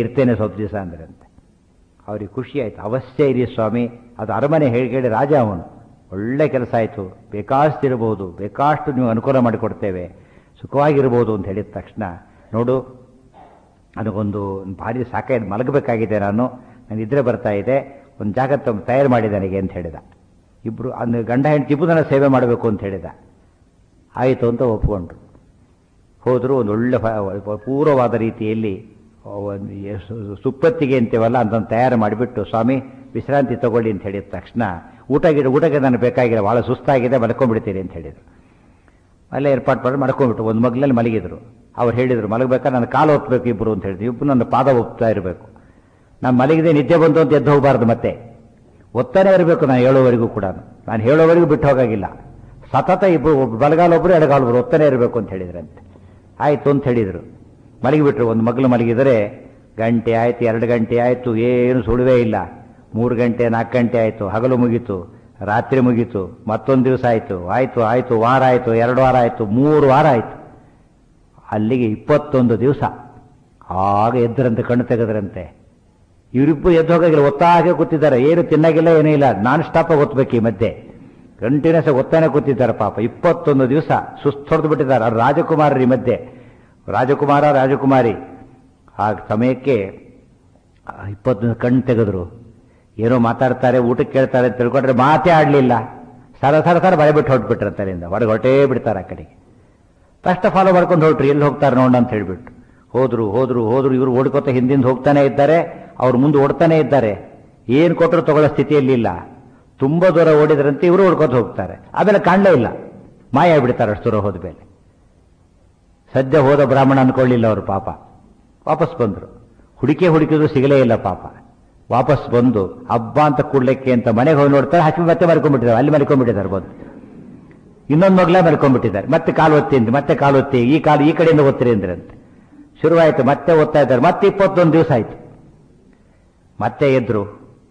ಇರ್ತೇನೆ ಸ್ವಲ್ಪ ದಿವಸ ಅಂದ್ರಂತೆ ಅವ್ರಿಗೆ ಖುಷಿ ಆಯ್ತು ಅವಶ್ಯ ಇರಿ ಸ್ವಾಮಿ ಅದು ಅರಮನೆ ಹೇಳಿ ಹೇಳಿ ರಾಜ ಅವನು ಒಳ್ಳೆ ಕೆಲಸ ಆಯಿತು ಬೇಕಾಷ್ಟಿರ್ಬೋದು ಬೇಕಾಷ್ಟು ನೀವು ಅನುಕೂಲ ಮಾಡಿಕೊಡ್ತೇವೆ ಸುಖವಾಗಿರ್ಬೋದು ಅಂತ ಹೇಳಿದ ತಕ್ಷಣ ನೋಡು ನನಗೊಂದು ಭಾರಿ ಸಾಕಾಯ್ತು ಮಲಗಬೇಕಾಗಿದೆ ನಾನು ನಾನು ಇದ್ರೆ ಬರ್ತಾ ಇದೆ ಒಂದು ಜಾಗ ತ- ತಯಾರು ಮಾಡಿ ನನಗೆ ಅಂತ ಹೇಳಿದ ಇಬ್ಬರು ಅಂದು ಗಂಡ ಹೆಂಡತಿ ಇಬ್ಬರನ್ನ ಸೇವೆ ಮಾಡಬೇಕು ಅಂತ ಹೇಳಿದ ಆಯಿತು ಅಂತ ಒಪ್ಕೊಂಡ್ರು ಹೋದರು ಒಂದು ಒಳ್ಳೆ ಫ- ಪೂರ್ವವಾದ ರೀತಿಯಲ್ಲಿ ಒಂದು ಎ- ಸುಪ್ಪತ್ತಿಗೆ ಅಂತೇವಲ್ಲ ಅದನ್ನು ತಯಾರು ಮಾಡಿಬಿಟ್ಟು ಸ್ವಾಮಿ ವಿಶ್ರಾಂತಿ ತಗೊಳ್ಳಿ ಅಂತ ಹೇಳಿದ ತಕ್ಷಣ ಊಟ ಗಿಡ ಊಟಕ್ಕೆ ನನಗೆ ಬೇಕಾಗಿಲ್ಲ ಭಾಳ ಸುಸ್ತಾಗಿದೆ ಮಲ್ಕೊಂಡ್ಬಿಡ್ತೀನಿ ಅಂತ ಹೇಳಿದರು ಅಲ್ಲೇ ಏರ್ಪಾಡು ಮಾಡಿ ಮಾಡ್ಕೊಂಡ್ಬಿಟ್ಟು ಒಂದು ಮಗ್ಲಲ್ಲಿ ಮಲಗಿದ್ರು ಅವ್ರು ಹೇಳಿದರು ಮಲಗಬೇಕಾದ್ರೆ ನನ್ನ ಕಾಲು ಒತ್ತಬೇಕು ಇಬ್ಬರು ಅಂತ ಹೇಳಿದ್ರು ಇಬ್ಬರು ನನ್ನ ಪಾದ ಒಪ್ತಾ ಇರಬೇಕು ನಾನು ಮಲಗಿದೆ ನಿದ್ದೆ ಬಂತು ಅಂತ ಎದ್ದು ಹೋಗಬಾರ್ದು ಮತ್ತೆ ಒತ್ತಾನೆ ಇರಬೇಕು ನಾನು ಹೇಳೋವರೆಗೂ ಕೂಡ ನಾನು ಹೇಳೋವರೆಗೂ ಬಿಟ್ಟು ಹೋಗಾಗಿಲ್ಲ ಸತತ ಇಬ್ಬರು ಒಬ್ಬ ಬಲಗಾಲ ಒಬ್ಬರು ಎಡಗಾಲ ಒಬ್ಬರು ಒತ್ತಾನೆ ಇರಬೇಕು ಅಂತ ಹೇಳಿದ್ರಂತೆ ಆಯಿತು ಅಂತ ಹೇಳಿದರು ಮಲಗಿಬಿಟ್ರು ಒಂದು ಮಗ್ಲು ಮಲಗಿದರೆ ಗಂಟೆ ಆಯಿತು ಎರಡು ಗಂಟೆ ಆಯಿತು ಏನು ಸುಳುವೇ ಇಲ್ಲ ಮೂರು ಗಂಟೆ ನಾಲ್ಕು ಗಂಟೆ ಆಯಿತು ಹಗಲು ಮುಗೀತು ರಾತ್ರಿ ಮುಗೀತು ಮತ್ತೊಂದು ದಿವಸ ಆಯಿತು ಆಯಿತು ಆಯಿತು ವಾರ ಆಯಿತು ಎರಡು ವಾರ ಆಯಿತು ಮೂರು ವಾರ ಆಯಿತು ಅಲ್ಲಿಗೆ ಇಪ್ಪತ್ತೊಂದು ದಿವಸ ಆಗ ಎದ್ದರಂತೆ ಕಣ್ಣು ತೆಗೆದ್ರಂತೆ ಇವರಿಬ್ಬರು ಎದ್ದು ಹೋಗಾಗಿಲ್ಲ ಒತ್ತಾಗೆ ಕೂತಿದ್ದಾರೆ ಏನು ತಿನ್ನಾಗಿಲ್ಲ ಏನೂ ಇಲ್ಲ ನಾನ್ ಸ್ಟಾಪ್ ಒತ್ತಬೇಕು ಈ ಮಧ್ಯೆ ಕಂಟಿನ್ಯೂಸ್ ಒತ್ತಾನೆ ಕೂತಿದ್ದಾರೆ ಪಾಪ ಇಪ್ಪತ್ತೊಂದು ದಿವಸ ಸುಸ್ತೊಡೆದು ಬಿಟ್ಟಿದ್ದಾರೆ ಅವ್ರು ರಾಜಕುಮಾರರ ಈ ಮಧ್ಯೆ ರಾಜಕುಮಾರ ರಾಜಕುಮಾರಿ ಆ ಸಮಯಕ್ಕೆ ಆ ಇಪ್ಪತ್ತೊಂದು ಕಣ್ಣು ತೆಗೆದ್ರು ಏನೋ ಮಾತಾಡ್ತಾರೆ ಊಟಕ್ಕೆ ಕೇಳ್ತಾರೆ ಅಂತ ತಿಳ್ಕೊಂಡ್ರೆ ಮಾತೇ ಆಡಲಿಲ್ಲ ಸರ ಸರ ಸರ ಬರೆ ಬಿಟ್ಟು ಹೊರಟ್ಬಿಟ್ರೆ ಅಲ್ಲಿಂದ ಹೊರಗೆ ಹೊರಟೇ ಬಿಡ್ತಾರೆ ಆ ಕಡೆಗೆ ತಕ್ಷಣ ಫಾಲೋ ಮಾಡ್ಕೊಂಡು ಹೊರಟ್ರು ಎಲ್ಲಿ ಹೋಗ್ತಾರೆ ನೋಡ ಅಂತ ಹೇಳ್ಬಿಟ್ಟು ಹೋದ್ರು ಹೋದ್ರು ಹೋದ್ರು ಇವರು ಓಡ್ಕೋತ ಹಿಂದಿಂದ ಹೋಗ್ತಾನೆ ಇದ್ದಾರೆ ಅವ್ರು ಮುಂದೆ ಓಡ್ತಾನೆ ಇದ್ದಾರೆ ಏನು ಕೊಟ್ಟರು ತಗೊಳ್ಳೋ ಸ್ಥಿತಿಯಲ್ಲಿ ಇಲ್ಲ ತುಂಬಾ ದೂರ ಓಡಿದ್ರಂತೆ ಇವರು ಓಡ್ಕೋತ ಹೋಗ್ತಾರೆ ಆಮೇಲೆ ಕಾಣಲೇ ಇಲ್ಲ ಮಾಯ ಆಗ್ಬಿಡ್ತಾರೆ ಅಷ್ಟು ದೂರ ಹೋದ ಮೇಲೆ ಸದ್ಯ ಹೋದ ಬ್ರಾಹ್ಮಣ ಅನ್ಕೊಳ್ಳಿಲ್ಲ ಅವರು ಪಾಪ ವಾಪಸ್ ಬಂದರು ಹುಡುಕಿ ಹುಡುಕಿದ್ರು ಸಿಗಲೇ ಇಲ್ಲ ಪಾಪ ವಾಪಸ್ ಬಂದು ಹಬ್ಬ ಅಂತ ಕೂಡ್ಲಿಕ್ಕೆ ಅಂತ ಮನೆಗೆ ಹೋಗಿ ನೋಡ್ತಾರೆ ಹಚ್ಚಿ ಮತ್ತೆ ಮಲ್ಕೊಂಡ್ಬಿಟ್ಟಿದ್ದಾರೆ ಅಲ್ಲಿ ಮಲ್ಕೊಂಡ್ಬಿಟ್ಟಿದ್ದಾರೆ ಬಂದು ಇನ್ನೊಂದು ಮಗ್ಲ ಮಲ್ಕೊಂಡ್ಬಿಟ್ಟಿದ್ದಾರೆ ಮತ್ತೆ ಕಾಲು ಒತ್ತಿ ಅಂತ ಮತ್ತೆ ಕಾಲು ಒತ್ತಿ ಈ ಕಾಲು ಈ ಕಡೆಯಿಂದ ಒತ್ತಿರಿ ಅಂದ್ರಂತೆ ಶುರುವಾಯಿತು ಮತ್ತೆ ಓದ್ತಾ ಇದ್ದಾರೆ ಮತ್ತೆ ಇಪ್ಪತ್ತೊಂದು ದಿವಸ ಆಯ್ತು ಮತ್ತೆ ಎದ್ರು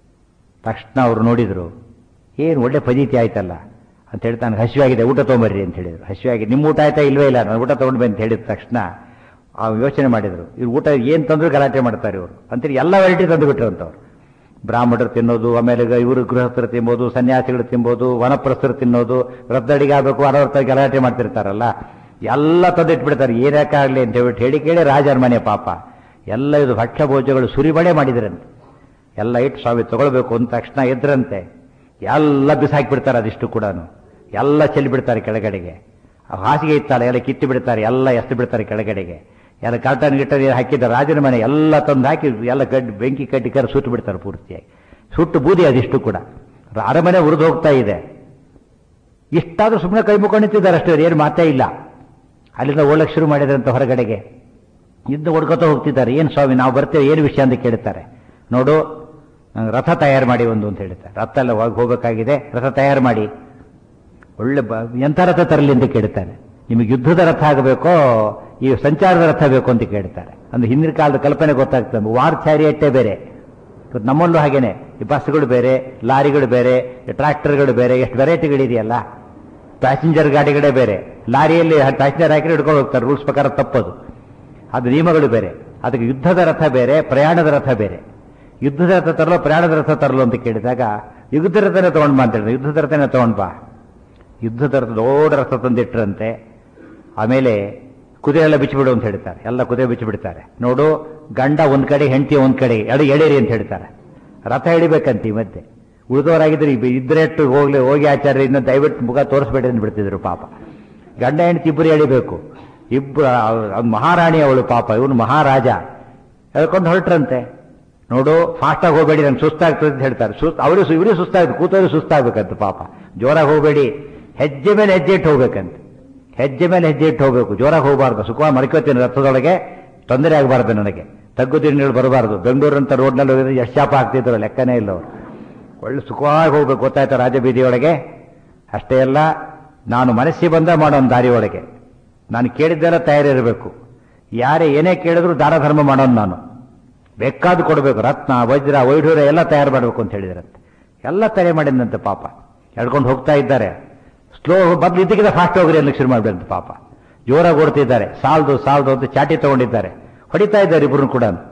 ತಕ್ಷಣ ಅವರು ನೋಡಿದ್ರು ಏನು ಒಳ್ಳೆ ಫಜೀತಿ ಆಯ್ತಲ್ಲ ಅಂತ ಹೇಳಿ ನನಗೆ ಹಸಿವಾಗಿದೆ ಊಟ ತೊಗೊಂಬರ್ರಿ ಅಂತ ಹೇಳಿದ್ರು ಹಸಿವಾಗಿದೆ ನಿಮ್ಮ ಊಟ ಆಯ್ತಾ ಇಲ್ವೇ ಇಲ್ಲ ನಾನು ಊಟ ತೊಗೊಂಡು ಅಂತ ಹೇಳಿದ ತಕ್ಷಣ ಆ ಯೋಚನೆ ಮಾಡಿದ್ರು ಇವ್ರು ಊಟ ಏನು ತಂದ್ರು ಗಲಾಟೆ ಮಾಡ್ತಾರೆ ಇವರು ಅಂತೇಳಿ ಎಲ್ಲ ವೆರೈಟಿ ತಂದು ಬಿಟ್ರು ಅಂತವ್ರು ಬ್ರಾಹ್ಮಣರು ತಿನ್ನೋದು ಆಮೇಲೆ ಇವರು ಗೃಹಸ್ಥರು ತಿನ್ಬೋದು ಸನ್ಯಾಸಿಗಳು ತಿನ್ಬೋದು ವನಪ್ರಸ್ಥರು ತಿನ್ನೋದು ವೃದ್ಧಡಿಗೆ ಆಗಬೇಕು ಅನವರ್ತ ಗಲಾಟೆ ಮಾಡ್ತಿರ್ತಾರಲ್ಲ ಎಲ್ಲ ತಂದಿಟ್ಬಿಡ್ತಾರೆ ಏನಕ್ಕಾಗಲಿ ಅಂತ ಹೇಳ್ಬಿಟ್ಟು ಹೇಳಿ ಕೇಳಿ ರಾಜರ ಮನೆ ಪಾಪ ಎಲ್ಲ ಇದು ಭಕ್ಷ್ಯ ಭೋಜಗಳು ಸುರಿಮಳೆ ಮಾಡಿದ್ರಂತೆ ಎಲ್ಲ ಇಟ್ಟು ಸ್ವಾಮಿ ತಗೊಳ್ಬೇಕು ಅಂದ ತಕ್ಷಣ ಎದ್ರಂತೆ ಎಲ್ಲ ಬಿಸಾಕಿಬಿಡ್ತಾರೆ ಅದಿಷ್ಟು ಕೂಡ ಎಲ್ಲ ಚೆಲ್ಲಿ ಬಿಡ್ತಾರೆ ಕೆಳಗಡೆಗೆ ಆ ಹಾಸಿಗೆ ಇತ್ತಲ್ಲ ಎಲ್ಲ ಕಿತ್ತು ಬಿಡ್ತಾರೆ ಎಲ್ಲ ಎಸ್ತು ಬಿಡ್ತಾರೆ ಕೆಳಗಡೆಗೆ ಎಲ್ಲ ಕರ್ಟನ್ ಗಿಟ್ಟನ್ ಹಾಕಿದ ರಾಜನ ಮನೆ ಎಲ್ಲ ತಂದು ಹಾಕಿ ಎಲ್ಲ ಗಡ್ಡಿ ಬೆಂಕಿ ಕಟ್ಟಿ ಕರೆ ಸುಟ್ಟು ಬಿಡ್ತಾರೆ ಪೂರ್ತಿಯಾಗಿ ಸುಟ್ಟು ಬೂದಿ ಅದಿಷ್ಟು ಕೂಡ ಅರಮನೆ ಉರಿದು ಹೋಗ್ತಾ ಇದೆ ಇಷ್ಟಾದ್ರೂ ಸುಮ್ಮನೆ ಕೈ ಮುಕೊಂಡು ನಿಂತಿದ್ದಾರೆ ಅಷ್ಟೇ ಏನು ಮಾತೇ ಇಲ್ಲ ಅಲ್ಲಿಂದ ಓಡಕ್ಕೆ ಶುರು ಮಾಡಿದ್ರಂತ ಹೊರಗಡೆಗೆ ಇದ್ದು ಹೊಡ್ಕೊತ ಹೋಗ್ತಿದ್ದಾರೆ ಏನು ಸ್ವಾಮಿ ನಾವು ಬರ್ತೇವೆ ಏನು ವಿಷಯ ಅಂತ ಕೇಳ್ತಾರೆ ನೋಡು ನಂಗೆ ರಥ ತಯಾರು ಮಾಡಿ ಒಂದು ಅಂತ ಹೇಳ್ತಾರೆ ರಥ ಎಲ್ಲ ಹೋಗಿ ಹೋಗಬೇಕಾಗಿದೆ ರಥ ತಯಾರು ಮಾಡಿ ಒಳ್ಳೆ ಬ ಎಂಥ ರಥ ತರಲಿ ಅಂತ ಕೇಳ್ತಾರೆ ನಿಮಗೆ ಯುದ್ಧದ ರಥ ಆಗಬೇಕೋ ಈ ಸಂಚಾರದ ರಥ ಬೇಕು ಅಂತ ಕೇಳ್ತಾರೆ ಅಂದ್ರೆ ಹಿಂದಿನ ಕಾಲದ ಕಲ್ಪನೆ ಗೊತ್ತಾಗ್ತದೆ ವಾರ್ ಚಾರಿಯಟ್ಟೆ ಬೇರೆ ಇವತ್ತು ನಮ್ಮಲ್ಲೂ ಹಾಗೇನೆ ಈ ಬಸ್ಗಳು ಬೇರೆ ಲಾರಿಗಳು ಬೇರೆ ಟ್ರ್ಯಾಕ್ಟರ್ಗಳು ಬೇರೆ ಎಷ್ಟು ವೆರೈಟಿಗಳಿದೆಯಲ್ಲ ಪ್ಯಾಸೆಂಜರ್ ಗಾಡಿಗಳೇ ಬೇರೆ ಲಾರಿಯಲ್ಲಿ ಪ್ಯಾಸೆಂಜರ್ ಹಾಕಿ ಹಿಡ್ಕೊಂಡು ಹೋಗ್ತಾರೆ ರೂಲ್ಸ್ ಪ್ರಕಾರ ತಪ್ಪದು ಅದು ನಿಯಮಗಳು ಬೇರೆ ಅದಕ್ಕೆ ಯುದ್ಧದ ರಥ ಬೇರೆ ಪ್ರಯಾಣದ ರಥ ಬೇರೆ ಯುದ್ಧದ ರಥ ತರಲು ಪ್ರಯಾಣದ ರಥ ತರಲು ಅಂತ ಕೇಳಿದಾಗ ಯುದ್ಧದ ರಥನೇ ತಗೊಂಡ್ ಬಾ ಅಂತ ಹೇಳಿದ್ರು ಯುದ್ಧದ ರಥನೇ ತಗೊಂಡ್ ಬಾ ಯುದ್ಧದ ರಥ ದೊಡ್ಡ ರಥ ತಂದಿಟ್ರಂತೆ ಆಮೇಲೆ ಕುದುರೆ ಎಲ್ಲ ಬಿಚ್ಚಿಬಿಡು ಅಂತ ಹೇಳ್ತಾರೆ ಎಲ್ಲ ಕುದುರೆ ಬಿಚ್ಚಿಬಿಡ್ತಾರೆ ನೋಡು ಗಂಡ ಒಂದ್ ಕಡೆ ಹೆಂಡತಿ ಒಂದ್ ಕಡೆ ಎಡೆ ಎಡೇರಿ ಅಂತ ಹೇಳ್ತಾರೆ ರಥ ಎಳಿಬೇಕಂತ ಈ ಮಧ್ಯೆ ಉಳಿದವರಾಗಿದ್ರೆ ಇದ್ರೆಟ್ಟು ಹೋಗ್ಲಿ ಹೋಗಿ ಆಚಾರ್ಯ ಇನ್ನು ದಯವಿಟ್ಟು ಮುಖ ತೋರಿಸ್ಬೇಡಿ ಅಂತ ಬಿಡ್ತಿದ್ರು ಪಾಪ ಗಂಡ ಹೆಂಡತಿ ಇಬ್ಬರು ಎಳಿಬೇಕು ಇಬ್ಬರು ಮಹಾರಾಣಿ ಅವಳು ಪಾಪ ಇವನು ಮಹಾರಾಜ ಹೇಳ್ಕೊಂಡು ಹೊರಟ್ರಂತೆ ನೋಡು ಫಾಸ್ಟಾಗಿ ಹೋಗಬೇಡಿ ನನ್ಗೆ ಸುಸ್ತಾಗ್ತದೆ ಅಂತ ಹೇಳ್ತಾರೆ ಸುಸ್ತು ಅವರು ಇವರೇ ಸುಸ್ತಾಗ್ತದೆ ಕೂತವ್ರು ಸುಸ್ತಾಗ್ಬೇಕಂತ ಪಾಪ ಜೋರಾಗಿ ಹೋಗಬೇಡಿ ಹೆಜ್ಜೆ ಮೇಲೆ ಹೆಜ್ಜೆ ಇಟ್ಟು ಹೋಗ್ಬೇಕಂತ ಹೆಜ್ಜೆ ಮೇಲೆ ಹೆಜ್ಜೆ ಇಟ್ಟು ಹೋಗ್ಬೇಕು ಜೋರಾಗಿ ಹೋಗಬಾರ್ದು ಸುಖವಾಗಿ ಮರ್ಕೋತೀನಿ ರಥದೊಳಗೆ ತೊಂದರೆ ಆಗಬಾರ್ದು ನನಗೆ ತಗ್ಗು ದಿನಗಳು ಬರಬಾರ್ದು ಬೆಂಗಳೂರಂತ ರೋಡ್ನಲ್ಲಿ ಹೋಗಿದ್ರೆ ಎಷ್ಟು ಶಾಪ ಆಗ್ತಿದ್ರು ಲೆಕ್ಕನೇ ಇಲ್ಲ ಅವರು ಒಳ್ಳೆ ಸುಖವಾಗಿ ಹೋಗ್ಬೇಕು ಗೊತ್ತಾಯ್ತಾ ರಾಜಬೀದಿಯೊಳಗೆ ಅಷ್ಟೇ ಅಲ್ಲ ನಾನು ಮನಸ್ಸಿಗೆ ಬಂದ ಮಾಡೋ ಒಂದು ದಾರಿ ಒಳಗೆ ನಾನು ಕೇಳಿದ್ದೆಲ್ಲ ತಯಾರಿರಬೇಕು ಯಾರೇ ಏನೇ ಕೇಳಿದ್ರು ದಾನ ಧರ್ಮ ಮಾಡೋನು ನಾನು ಬೇಕಾದ್ದು ಕೊಡಬೇಕು ರತ್ನ ವಜ್ರ ವೈಢೂರ್ಯ ಎಲ್ಲ ತಯಾರು ಮಾಡಬೇಕು ಅಂತ ಹೇಳಿದ್ರಂತೆ ಎಲ್ಲ ತಯಾರಿ ಮಾಡಿದಂತೆ ಪಾಪ ಎಳ್ಕೊಂಡು ಹೋಗ್ತಾ ಇದ್ದಾರೆ ಸ್ಲೋ ಮೊದಲು ಇದ್ದಕ್ಕಿಂತ ಫಾಸ್ಟ್ ಹೋಗ್ರಿ ಅಂತ ಶುರು ಮಾಡ್ಬೇಕಂತ ಪಾಪ ಜೋರಾಗಿ ಓಡ್ತಿದ್ದಾರೆ ಸಾಲ್ದು ಸಾಲ್ದು ಅಂತ ಚಾಟಿ ತಗೊಂಡಿದ್ದಾರೆ ಹೊಡಿತಾ ಇದ್ದಾರೆ ಇಬ್ರು ಕೂಡ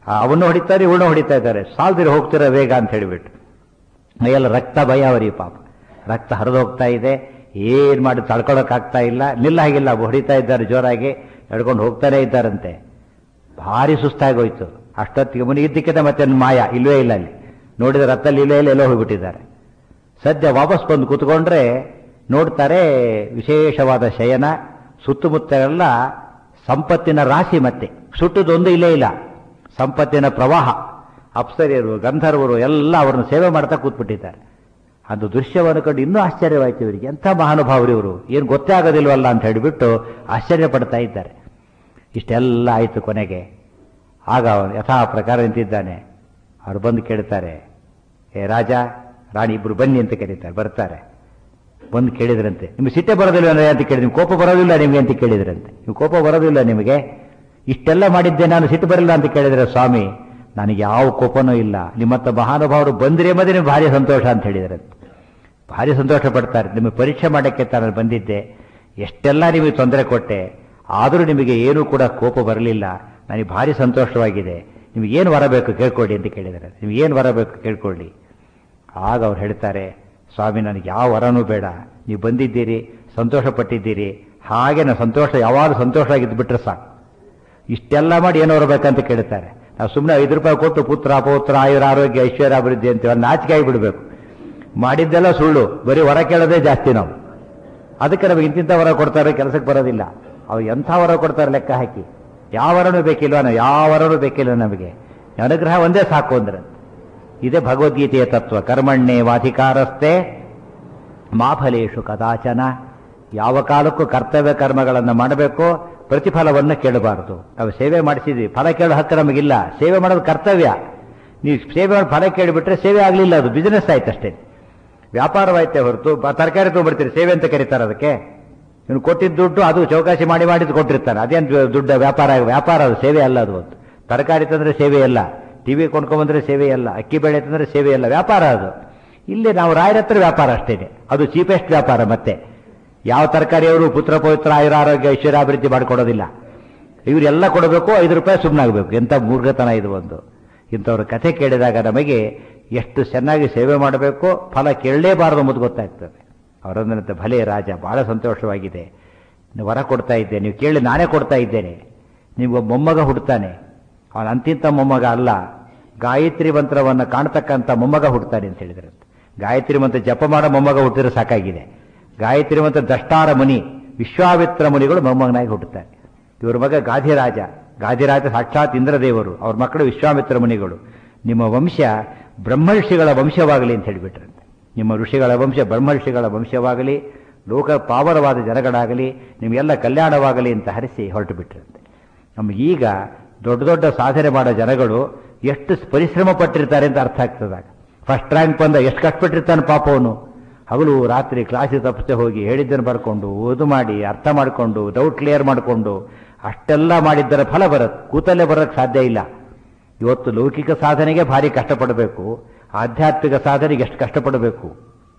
ಅವನ್ನ ಹೊಡಿತಾರೆ ಇವಳನ್ನ ಹೊಡಿತಾ ಇದ್ದಾರೆ ಸಾಲ್ದಿರ ಹೋಗ್ತಿರೋ ವೇಗ ಅಂತ ಹೇಳಿಬಿಟ್ಟು ಮೈಯೆಲ್ಲ ರಕ್ತ ಭಯ ಅವರಿಗೆ ಪಾಪ ರಕ್ತ ಹರಿದು ಹೋಗ್ತಾ ಇದೆ ಏನ್ ಮಾಡಿ ತಡ್ಕೊಳಕ್ಕಾಗ್ತಾ ಇಲ್ಲ ನಿಲ್ಲ ಹಾಗಿಲ್ಲ ಹೊಡಿತಾ ಇದ್ದಾರೆ ಜೋರಾಗಿ ಎಡ್ಕೊಂಡು ಹೋಗ್ತಾನೆ ಇದ್ದಾರಂತೆ ಭಾರಿ ಸುಸ್ತಾಗೋಯ್ತು ಅಷ್ಟೊತ್ತಿಗೆ ಮುನಿಗಿದ್ದಕ್ಕಿಂತ ಮತ್ತೆ ಮಾಯ ಇಲ್ವೇ ಇಲ್ಲ ಅಲ್ಲಿ ನೋಡಿದ ರತ್ತಲ್ಲಿ ಇಲ್ಲೇ ಇಲ್ಲ ಎಲ್ಲೋ ಹೋಗ್ಬಿಟ್ಟಿದ್ದಾರೆ ಸದ್ಯ ವಾಪಸ್ ಬಂದು ಕೂತ್ಕೊಂಡ್ರೆ ನೋಡ್ತಾರೆ ವಿಶೇಷವಾದ ಶಯನ ಸುತ್ತಮುತ್ತ ಎಲ್ಲ ಸಂಪತ್ತಿನ ರಾಶಿ ಮತ್ತೆ ಸುಟ್ಟದೊಂದು ಇಲ್ಲೇ ಇಲ್ಲ ಸಂಪತ್ತಿನ ಪ್ರವಾಹ ಅಪ್ಸರಿಯರು ಗಂಧರ್ವರು ಎಲ್ಲ ಅವರನ್ನು ಸೇವೆ ಮಾಡ್ತಾ ಕೂತ್ಬಿಟ್ಟಿದ್ದಾರೆ ಅದು ದೃಶ್ಯವನ್ನು ಕಂಡು ಇನ್ನೂ ಆಶ್ಚರ್ಯವಾಯ್ತು ಇವರಿಗೆ ಎಂಥ ಮಹಾನುಭಾವರು ಇವರು ಏನು ಗೊತ್ತೇ ಆಗೋದಿಲ್ವಲ್ಲ ಅಂತ ಹೇಳಿಬಿಟ್ಟು ಆಶ್ಚರ್ಯ ಪಡ್ತಾ ಇದ್ದಾರೆ ಇಷ್ಟೆಲ್ಲ ಆಯಿತು ಕೊನೆಗೆ ಆಗ ಅವನು ಯಥಾ ಪ್ರಕಾರ ನಿಂತಿದ್ದಾನೆ ಅವ್ರು ಬಂದು ಕೇಳ್ತಾರೆ ಏ ರಾಜ ರಾಣಿ ಇಬ್ರು ಬನ್ನಿ ಅಂತ ಕರೀತಾರೆ ಬರ್ತಾರೆ ಬಂದು ಕೇಳಿದ್ರಂತೆ ನಿಮ್ಗೆ ಸಿಟ್ಟೆ ಬರೋದಿಲ್ಲ ಅಂತ ಕೇಳಿದ್ರೆ ನಿಮ್ಗೆ ಕೋಪ ಬರೋದಿಲ್ಲ ನಿಮಗೆ ಅಂತ ಕೇಳಿದ್ರಂತೆ ನೀವು ಕೋಪ ಬರೋದಿಲ್ಲ ನಿಮಗೆ ಇಷ್ಟೆಲ್ಲ ಮಾಡಿದ್ದೆ ನಾನು ಸಿಟ್ಟು ಬರಲಿಲ್ಲ ಅಂತ ಕೇಳಿದ್ರೆ ಸ್ವಾಮಿ ನನಗೆ ಯಾವ ಕೋಪನೂ ಇಲ್ಲ ನಿಮ್ಮತ್ತ ಮಹಾನುಭಾವರು ಬಂದ್ರೆ ಮತ್ತೆ ನಿಮ್ಗೆ ಭಾರಿ ಸಂತೋಷ ಅಂತ ಹೇಳಿದ್ರಂತೆ ಭಾರಿ ಸಂತೋಷ ಪಡ್ತಾರೆ ನಿಮಗೆ ಪರೀಕ್ಷೆ ಮಾಡೋಕ್ಕೆ ತಾನು ಬಂದಿದ್ದೆ ಎಷ್ಟೆಲ್ಲ ನಿಮಗೆ ತೊಂದರೆ ಕೊಟ್ಟೆ ಆದರೂ ನಿಮಗೆ ಏನೂ ಕೂಡ ಕೋಪ ಬರಲಿಲ್ಲ ನನಗೆ ಭಾರಿ ಸಂತೋಷವಾಗಿದೆ ನಿಮಗೇನು ಬರಬೇಕು ಕೇಳ್ಕೊಳ್ಳಿ ಅಂತ ಕೇಳಿದ್ದಾರೆ ನಿಮಗೇನು ಬರಬೇಕು ಕೇಳ್ಕೊಳ್ಳಿ ಆಗ ಅವ್ರು ಹೇಳ್ತಾರೆ ಸ್ವಾಮಿ ನನಗೆ ಯಾವ ವರನೂ ಬೇಡ ನೀವು ಬಂದಿದ್ದೀರಿ ಸಂತೋಷ ಪಟ್ಟಿದ್ದೀರಿ ಹಾಗೆ ನಾನು ಸಂತೋಷ ಯಾವಾಗ ಸಂತೋಷ ಆಗಿದ್ದು ಬಿಟ್ರೆ ಸಾಕು ಇಷ್ಟೆಲ್ಲ ಮಾಡಿ ಏನು ಬರಬೇಕಂತ ಕೇಳ್ತಾರೆ ನಾವು ಸುಮ್ಮನೆ ಐದು ರೂಪಾಯಿ ಕೊಟ್ಟು ಪುತ್ರ ಪೌತ್ರ ಆಯುರ ಆರೋಗ್ಯ ಐಶ್ವರ್ಯ ಅಭಿವೃದ್ಧಿ ಅಂತ ನಾಚಿಕೆ ಆಗಿಬಿಡ್ಬೇಕು ಮಾಡಿದ್ದೆಲ್ಲ ಸುಳ್ಳು ಬರೀ ಹೊರ ಕೇಳೋದೇ ಜಾಸ್ತಿ ನಾವು ಅದಕ್ಕೆ ನಮಗೆ ಇಂತಿಂಥ ವರ ಕೊಡ್ತಾರೆ ಕೆಲಸಕ್ಕೆ ಬರೋದಿಲ್ಲ ಅವ್ರು ಎಂಥ ವರ ಕೊಡ್ತಾರೆ ಲೆಕ್ಕ ಹಾಕಿ ಯಾವ ವರನೂ ಬೇಕಿಲ್ವ ನಾವು ಯಾವ ವರನೂ ಬೇಕಿಲ್ಲ ನಮಗೆ ಅನುಗ್ರಹ ಒಂದೇ ಸಾಕು ಅಂದ್ರೆ ಇದೇ ಭಗವದ್ಗೀತೆಯ ತತ್ವ ಕರ್ಮಣ್ಣೆ ವಾಧಿಕಾರಸ್ಥೆ ಮಾಫಲೇಶು ಕದಾಚನ ಯಾವ ಕಾಲಕ್ಕೂ ಕರ್ತವ್ಯ ಕರ್ಮಗಳನ್ನು ಮಾಡಬೇಕು ಪ್ರತಿಫಲವನ್ನು ಕೇಳಬಾರದು ನಾವು ಸೇವೆ ಮಾಡಿಸಿದ್ವಿ ಫಲ ಕೇಳೋ ಹಕ್ಕು ನಮಗಿಲ್ಲ ಸೇವೆ ಮಾಡೋದು ಕರ್ತವ್ಯ ನೀವು ಸೇವೆ ಮಾಡಿ ಫಲ ಕೇಳಿಬಿಟ್ರೆ ಸೇವೆ ಆಗಲಿಲ್ಲ ಅದು ಬಿಸ್ನೆಸ್ ಆಯ್ತಷ್ಟೇ ವ್ಯಾಪಾರವಾಯ್ತೆ ಹೊರತು ತರಕಾರಿ ತೊಗೊಂಡ್ಬಿಡ್ತೀರಿ ಸೇವೆ ಅಂತ ಕರೀತಾರೆ ಅದಕ್ಕೆ ಇವನು ಕೊಟ್ಟಿದ್ದ ದುಡ್ಡು ಅದು ಚೌಕಾಸಿ ಮಾಡಿ ಮಾಡಿದ್ದು ಕೊಟ್ಟಿರ್ತಾನೆ ಅದೇನು ದುಡ್ಡು ವ್ಯಾಪಾರ ವ್ಯಾಪಾರ ಅದು ಸೇವೆ ಅಲ್ಲ ಅದು ಒಂದು ತರಕಾರಿ ತಂದ್ರೆ ಸೇವೆ ಅಲ್ಲ ಟಿವಿ ಕೊಂಡ್ಕೊಂಬಂದ್ರೆ ಸೇವೆ ಅಲ್ಲ ಅಕ್ಕಿ ಬೆಳೆ ತಂದ್ರೆ ಸೇವೆ ಅಲ್ಲ ವ್ಯಾಪಾರ ಅದು ಇಲ್ಲಿ ನಾವು ರಾಯರ ಹತ್ರ ವ್ಯಾಪಾರ ಅಷ್ಟೇನೆ ಅದು ಚೀಪೆಸ್ಟ್ ವ್ಯಾಪಾರ ಮತ್ತೆ ಯಾವ ತರಕಾರಿಯವರು ಪುತ್ರ ಪವಿತ್ರ ಆಯುರ ಆರೋಗ್ಯ ಐಶ್ವರ್ಯಾಭಿವೃದ್ಧಿ ಮಾಡಿಕೊಡೋದಿಲ್ಲ ಇವರೆಲ್ಲ ಕೊಡಬೇಕು ಐದು ರೂಪಾಯಿ ಸುಮ್ಮನಾಗಬೇಕು ಎಂಥ ಮೂರ್ಖತನ ಇದು ಒಂದು ಇಂಥವ್ರ ಕಥೆ ಕೇಳಿದಾಗ ನಮಗೆ ಎಷ್ಟು ಚೆನ್ನಾಗಿ ಸೇವೆ ಮಾಡಬೇಕು ಫಲ ಕೇಳಲೇಬಾರದು ಎಂಬುದು ಗೊತ್ತಾಗ್ತದೆ ಅವರೊಂದಂತೆ ಭಲೆ ರಾಜ ಬಹಳ ಸಂತೋಷವಾಗಿದೆ ನೀವು ವರ ಕೊಡ್ತಾ ಇದ್ದೆ ನೀವು ಕೇಳಿ ನಾನೇ ಕೊಡ್ತಾ ಇದ್ದೇನೆ ನೀವು ಮೊಮ್ಮಗ ಹುಡ್ತಾನೆ ಅವನ ಅಂತಿಂತ ಮೊಮ್ಮಗ ಅಲ್ಲ ಗಾಯತ್ರಿ ಮಂತ್ರವನ್ನು ಕಾಣ್ತಕ್ಕಂಥ ಮೊಮ್ಮಗ ಹುಡ್ತಾನೆ ಅಂತ ಹೇಳಿದ್ರಂತೆ ಗಾಯತ್ರಿ ಮಂತ್ರ ಜಪ ಮಾಡೋ ಮೊಮ್ಮಗ ಹುಟ್ಟಿದ್ರೆ ಸಾಕಾಗಿದೆ ಗಾಯತ್ರಿ ಮಂತ್ರ ದಷ್ಟಾರ ಮುನಿ ವಿಶ್ವಾಮಿತ್ರ ಮುನಿಗಳು ಮೊಮ್ಮಗನಾಗಿ ಹುಟ್ಟುತ್ತಾರೆ ಇವ್ರ ಮಗ ಗಾಧಿರಾಜ ಗಾಧಿರಾಜ ಸಾಕ್ಷಾತ್ ಇಂದ್ರದೇವರು ಅವ್ರ ಮಕ್ಕಳು ವಿಶ್ವಾಮಿತ್ರ ಮುನಿಗಳು ನಿಮ್ಮ ವಂಶ ಬ್ರಹ್ಮರ್ಷಿಗಳ ವಂಶವಾಗಲಿ ಅಂತ ಹೇಳಿಬಿಟ್ರಂತೆ ನಿಮ್ಮ ಋಷಿಗಳ ವಂಶ ಬ್ರಹ್ಮರ್ಷಿಗಳ ವಂಶವಾಗಲಿ ಲೋಕ ಪಾವನವಾದ ಜನಗಳಾಗಲಿ ನಿಮಗೆಲ್ಲ ಕಲ್ಯಾಣವಾಗಲಿ ಅಂತ ಹರಿಸಿ ಹೊರಟು ಬಿಟ್ರಂತೆ ನಮಗೀಗ ದೊಡ್ಡ ದೊಡ್ಡ ಸಾಧನೆ ಮಾಡೋ ಜನಗಳು ಎಷ್ಟು ಪರಿಶ್ರಮ ಪಟ್ಟಿರ್ತಾರೆ ಅಂತ ಅರ್ಥ ಆಗ್ತದಾಗ ಫಸ್ಟ್ ರ್ಯಾಂಕ್ ಬಂದ ಎಷ್ಟು ಕಷ್ಟಪಟ್ಟಿರ್ತಾನೆ ಪಾಪ ಅವನು ಹಗಲು ರಾತ್ರಿ ಕ್ಲಾಸಿಗೆ ತಪ್ಪಿಸದೆ ಹೋಗಿ ಹೇಳಿದ್ದನ್ನು ಬರ್ಕೊಂಡು ಓದು ಮಾಡಿ ಅರ್ಥ ಮಾಡಿಕೊಂಡು ಡೌಟ್ ಕ್ಲಿಯರ್ ಮಾಡಿಕೊಂಡು ಅಷ್ಟೆಲ್ಲ ಮಾಡಿದ್ದರ ಫಲ ಬರುತ್ತೆ ಕೂತಲ್ಲೇ ಬರೋಕ್ಕೆ ಸಾಧ್ಯ ಇಲ್ಲ ಇವತ್ತು ಲೌಕಿಕ ಸಾಧನೆಗೆ ಭಾರಿ ಕಷ್ಟಪಡಬೇಕು ಆಧ್ಯಾತ್ಮಿಕ ಸಾಧನೆಗೆ ಎಷ್ಟು ಕಷ್ಟಪಡಬೇಕು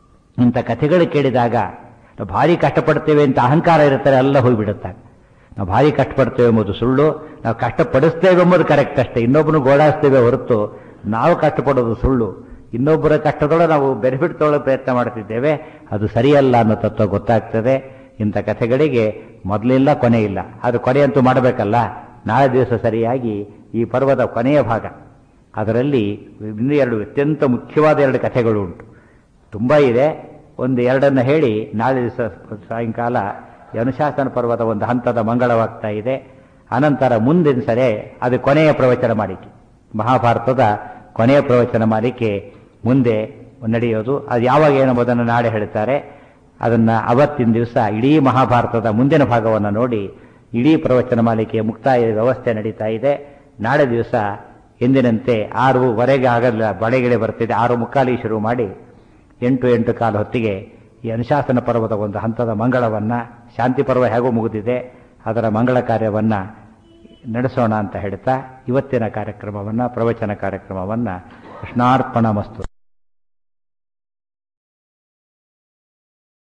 ಇಂಥ ಕಥೆಗಳು ಕೇಳಿದಾಗ ನಾವು ಭಾರಿ ಕಷ್ಟಪಡ್ತೇವೆ ಅಂತ ಅಹಂಕಾರ ಇರುತ್ತಾರೆ ಎಲ್ಲ ಹೋಗಿಬಿಡುತ್ತೆ ನಾವು ಭಾರಿ ಕಷ್ಟಪಡ್ತೇವೆ ಎಂಬುದು ಸುಳ್ಳು ನಾವು ಕಷ್ಟಪಡಿಸ್ತೇವೆ ಎಂಬುದು ಕರೆಕ್ಟ್ ಅಷ್ಟೇ ಇನ್ನೊಬ್ಬನು ಗೋಡಾಡ್ತೇವೆ ಹೊರತು ನಾವು ಕಷ್ಟಪಡೋದು ಸುಳ್ಳು ಇನ್ನೊಬ್ಬರ ಕಷ್ಟದೊಳಗೆ ನಾವು ಬೆನಿಫಿಟ್ ತೊಗೊಳ್ಳೋ ಪ್ರಯತ್ನ ಮಾಡ್ತಿದ್ದೇವೆ ಅದು ಸರಿಯಲ್ಲ ಅನ್ನೋ ತತ್ವ ಗೊತ್ತಾಗ್ತದೆ ಇಂಥ ಕಥೆಗಳಿಗೆ ಮೊದಲಿಲ್ಲ ಕೊನೆ ಇಲ್ಲ ಅದು ಕೊನೆಯಂತೂ ಮಾಡಬೇಕಲ್ಲ ನಾಳೆ ದಿವಸ ಸರಿಯಾಗಿ ಈ ಪರ್ವದ ಕೊನೆಯ ಭಾಗ ಅದರಲ್ಲಿ ಇನ್ನೂ ಎರಡು ಅತ್ಯಂತ ಮುಖ್ಯವಾದ ಎರಡು ಕಥೆಗಳು ಉಂಟು ತುಂಬ ಇದೆ ಒಂದು ಎರಡನ್ನು ಹೇಳಿ ನಾಳೆ ದಿವಸ ಸಾಯಂಕಾಲ ಈ ಅನುಶಾಸನ ಪರ್ವದ ಒಂದು ಹಂತದ ಮಂಗಳವಾಗ್ತಾ ಇದೆ ಅನಂತರ ಮುಂದಿನ ಸರಿ ಅದು ಕೊನೆಯ ಪ್ರವಚನ ಮಾಲಿಕೆ ಮಹಾಭಾರತದ ಕೊನೆಯ ಪ್ರವಚನ ಮಾಲಿಕೆ ಮುಂದೆ ನಡೆಯೋದು ಅದು ಯಾವಾಗ ಏನಂಬುದನ್ನು ನಾಳೆ ಹೇಳ್ತಾರೆ ಅದನ್ನು ಅವತ್ತಿನ ದಿವಸ ಇಡೀ ಮಹಾಭಾರತದ ಮುಂದಿನ ಭಾಗವನ್ನು ನೋಡಿ ಇಡೀ ಪ್ರವಚನ ಮಾಲಿಕೆಯ ಮುಕ್ತಾಯ ವ್ಯವಸ್ಥೆ ನಡೀತಾ ಇದೆ ನಾಳೆ ದಿವಸ ಎಂದಿನಂತೆ ಆರೂವರೆಗೆ ಆಗಲ್ಲ ಬಳೆಗಿಳೆ ಬರ್ತಿದೆ ಆರು ಮುಕ್ಕಾಲಿಗೆ ಶುರು ಮಾಡಿ ಎಂಟು ಎಂಟು ಕಾಲ ಹೊತ್ತಿಗೆ ಈ ಅನುಶಾಸನ ಪರ್ವದ ಒಂದು ಹಂತದ ಮಂಗಳವನ್ನು ಶಾಂತಿ ಪರ್ವ ಹೇಗೂ ಮುಗಿದಿದೆ ಅದರ ಮಂಗಳ ಕಾರ್ಯವನ್ನು ನಡೆಸೋಣ ಅಂತ ಹೇಳ್ತಾ ಇವತ್ತಿನ ಕಾರ್ಯಕ್ರಮವನ್ನು ಪ್ರವಚನ ಕಾರ್ಯಕ್ರಮವನ್ನು ಕೃಷ್ಣಾರ್ಪಣ ಮಸ್ತು